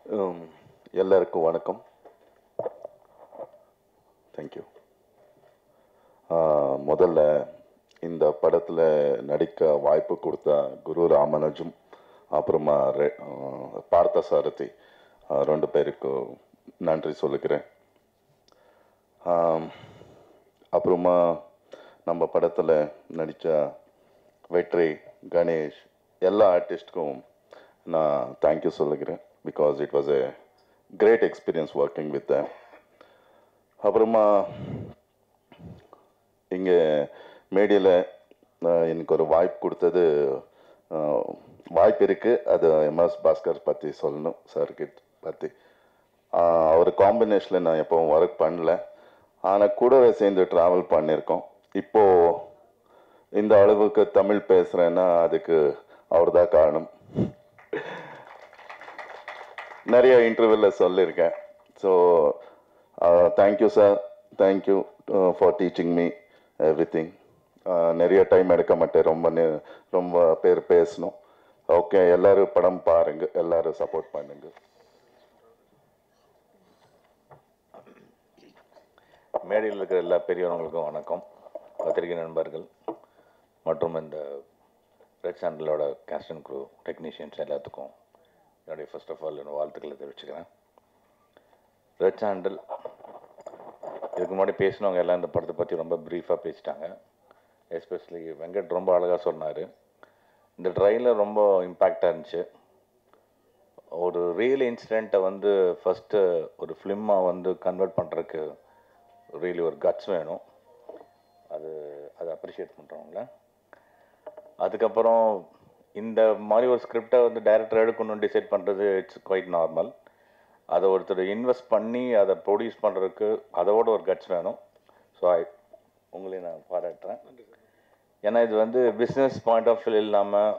உம், எல்லாருக்கும் வணக்கம் தேங்க்யூ முதல்ல இந்த படத்தில் நடிக்க வாய்ப்பு கொடுத்த குரு ராமனுஜும் அப்புறமா ரெ- ஆஹ், பார்த்த சாரதி ஆஹ், ரெண்டு பேருக்கு நன்றி சொல்லுகிறேன் ஆம், அப்புறமா நம்ம படத்தில் நடித்த வெற்றி கணேஷ் எல்லா ஆர்டிஸ்ட்க்கும் நான் தேங்க்யூ சொல்லுகிறேன் because it was a great experience working with அப்புறமா இங்கே மேடியில் எனக்கு ஒரு வாய்ப்பு கொடுத்தது ஆஹ், வாய்ப்பு இருக்குது அது எம்எஸ் பாஸ்கர் பற்றி சொல்லணும் சார்கிட்ட பற்றி அவர் காம்பினேஷனில் நான் எப்பவும் ஒர்க் பண்ணல ஆனால் கூடவே சேர்ந்து ட்ராவல் பண்ணியிருக்கோம் இப்போது இந்த அளவுக்கு தமிழ் பேசுகிறேன்னா அதுக்கு அவர் தான் காரணம் நிறைய இன்டர்வியூவில் சொல்லியிருக்கேன் so thank you sir thank you for teaching me everything நிறைய டைம் எடுக்க மாட்டேன் ரொம்ப நே- ரொம்ப பேர் பேசணும் ஓகே எல்லாரும் படம் பாருங்க எல்லாரும் சப்போர்ட் பண்ணுங்க மேடையில் இருக்கிற எல்லா பெரியவங்களுக்கும் வணக்கம் பத்திரிகை நண்பர்கள் மற்றும் இந்த ரெட் சாண்டலோட கேஸ்ட் அண்ட் க்ரூ டெக்னீஷியன்ஸ் எல்லாத்துக்கும் என்னுடைய ஃபர்ஸ்ட் ஆஃப் ஆல் என்னோட வாழ்த்துக்களை தெரிவிச்சுக்கிறேன் ரெட் சாண்டல் இதுக்கு முன்னாடி பேசினவங்க எல்லாம் இந்த படத்தை பற்றி ரொம்ப ப்ரீஃபாக பேசிட்டாங்க எஸ்பெஷலி வெங்கட் ரொம்ப அழகாக சொன்னார் இந்த ட்ரைலர் ரொம்ப இம்பேக்டாக இருந்துச்சு ஒரு ரியல் இன்சிடெண்ட்டை வந்து ஃபஸ்ட்டு ஒரு ஃபிலிமாக வந்து கன்வெர்ட் பண்ணுறதுக்கு ரியலி ஒரு கட்ஸ் வேணும் அது அதை அப்ரிஷியேட் பண்ணுறவங்கள அதுக்கப்புறம் இந்த மாதிரி ஒரு ஸ்கிரிப்டை வந்து டைரக்டர் எடுக்கணும்னு டிசைட் பண்ணுறது இட்ஸ் குவைட் நார்மல் அதை ஒருத்தர் இன்வெஸ்ட் பண்ணி அதை ப்ரொடியூஸ் பண்ணுறதுக்கு அதோட ஒரு கட்ஸ் வேணும் ஸோ ஐ உங்களையும் நான் பாராட்டுறேன் ஏன்னா இது வந்து பிஸ்னஸ் பாயிண்ட் ஆஃப் வியூ இல்லாமல்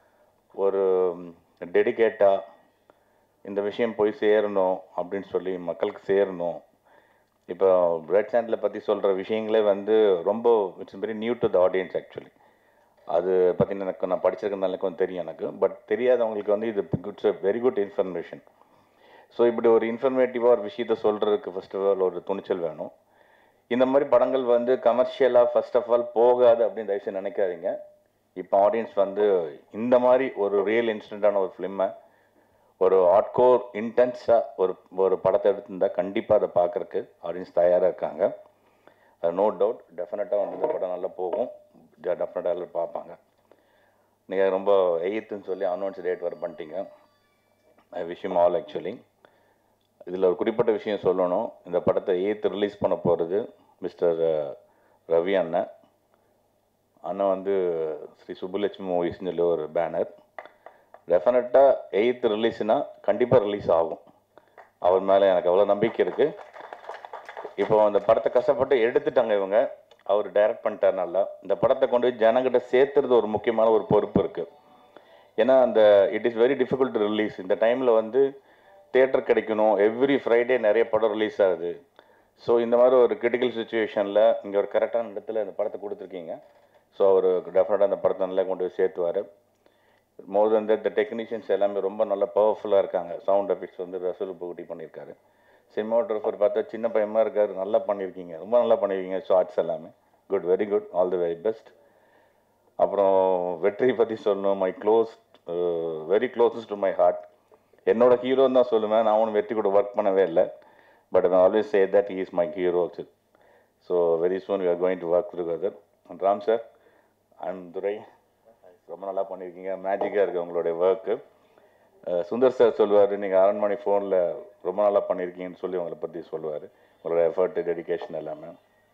ஒரு டெடிகேட்டாக இந்த விஷயம் போய் சேரணும் அப்படின்னு சொல்லி மக்களுக்கு சேரணும் இப்போ ரெட் சாண்டில் பற்றி சொல்கிற விஷயங்களே வந்து ரொம்ப it's very new to the audience actually அது பற்றி எனக்கு நான் படிச்சிருக்கனால கொஞ்சம் தெரியும் எனக்கு பட் தெரியாதவங்களுக்கு வந்து இது குட்ஸ் வெரி குட் இன்ஃபர்மேஷன் ஸோ இப்படி ஒரு இன்ஃபர்மேட்டிவாக ஒரு விஷயத்த சொல்கிறதுக்கு ஃபர்ஸ்ட் ஆஃப் ஆல் ஒரு துணிச்சல் வேணும் இந்த மாதிரி படங்கள் வந்து கமர்ஷியலாக ஃபர்ஸ்ட் ஆஃப் ஆல் போகாது அப்படின்னு தயவுசெய்து நினைக்காதீங்க இப்போ ஆடியன்ஸ் வந்து இந்த மாதிரி ஒரு ரியல் இன்சிடென்ட்டான ஒரு ஃபிலிமை ஒரு ஹாட்கோர் இன்டென்ஸாக ஒரு ஒரு படத்தை எடுத்திருந்தா கண்டிப்பாக அதை பார்க்கறக்கு ஆடியன்ஸ் தயாராக இருக்காங்க அது நோ டவுட் டெஃபினட்டாக வந்து இந்த படம் நல்லா போகும் டெஃபினட்டாக எல்லாரும் பார்ப்பாங்க நீங்கள் ரொம்ப எயித்துன்னு சொல்லி அனௌன்ஸ் டேட் வர பண்ணிட்டீங்க ஐ விஷயம் ஆல் ஆக்சுவலி இதில் ஒரு குறிப்பிட்ட விஷயம் சொல்லணும் இந்த படத்தை எயித்து ரிலீஸ் பண்ண போகிறது மிஸ்டர் ரவி அண்ணன் அண்ணன் வந்து ஸ்ரீ சுப்புலட்சுமி மூவிஸ்னு சொல்லி ஒரு பேனர் டெஃபினட்டாக எயித் ரிலீஸ்னால் கண்டிப்பாக ரிலீஸ் ஆகும் அவர் மேலே எனக்கு அவ்வளோ நம்பிக்கை இருக்குது இப்போ அந்த படத்தை கஷ்டப்பட்டு எடுத்துட்டாங்க இவங்க அவர் டைரக்ட் பண்ணிட்டார் நல்லா இந்த படத்தை கொண்டு போய் ஜனங்கிட்ட சேர்த்துறது ஒரு முக்கியமான ஒரு பொறுப்பு இருக்குது ஏன்னா அந்த it is very difficult to release இந்த டைமில் வந்து தேட்டர் கிடைக்கணும் எவ்ரி ஃப்ரைடே நிறைய படம் ரிலீஸ் ஆகுது ஸோ இந்த மாதிரி ஒரு கிரிட்டிக்கல் சுச்சுவேஷனில் இங்கே ஒரு கரெக்டான இடத்துல இந்த படத்தை கொடுத்துருக்கீங்க ஸோ அவர் டெஃபினட்டாக அந்த படத்தை நல்லா கொண்டு போய் சேர்த்துவார் மோர் தென் தட் த டெக்னீஷியன்ஸ் எல்லாமே ரொம்ப நல்ல பவர்ஃபுல்லாக இருக்காங்க சவுண்ட் எஃபெக்ட்ஸ் வந்து ரசூல் புகுட்டி பண்ணியிருக்காரு சினிமாட்டோகிராஃபர் பார்த்தா சின்ன பையமாக இருக்காரு நல்லா பண்ணியிருக்கீங்க ரொம்ப நல்லா பண்ணியிருக்கீங்க ஷார்ட்ஸ் எல்லாமே good very good all the very best அப்புறம் வெற்றி பற்றி சொல்லணும் my close very closest to my heart என்னோட ஹீரோன்னு தான் சொல்லுவேன் நான் ஒன்றும் வெற்றி கூட ஒர்க் பண்ணவே இல்லை but I always say that he is my hero also so very soon we are going to work together Ram sir and Durai ரொம்ப நல்லா பண்ணியிருக்கீங்க மேஜிக்காக இருக்குது உங்களுடைய ஒர்க்கு சுந்தர் சார் சொல்லுவார் நீங்கள் அரண்மனை ஃபோனில் ரொம்ப நல்லா பண்ணியிருக்கீங்கன்னு சொல்லி உங்களை பற்றி சொல்லுவார் உங்களோட எஃபர்ட் டெடிகேஷன் எல்லாமே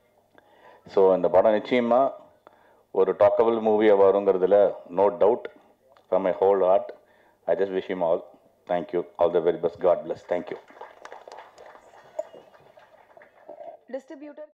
ஸோ இந்த படம் நிச்சயமாக ஒரு டாக்கபிள் மூவியாக வருங்கிறதுல no doubt from my whole heart I just wish him all thank you all the very best god bless thank you distributor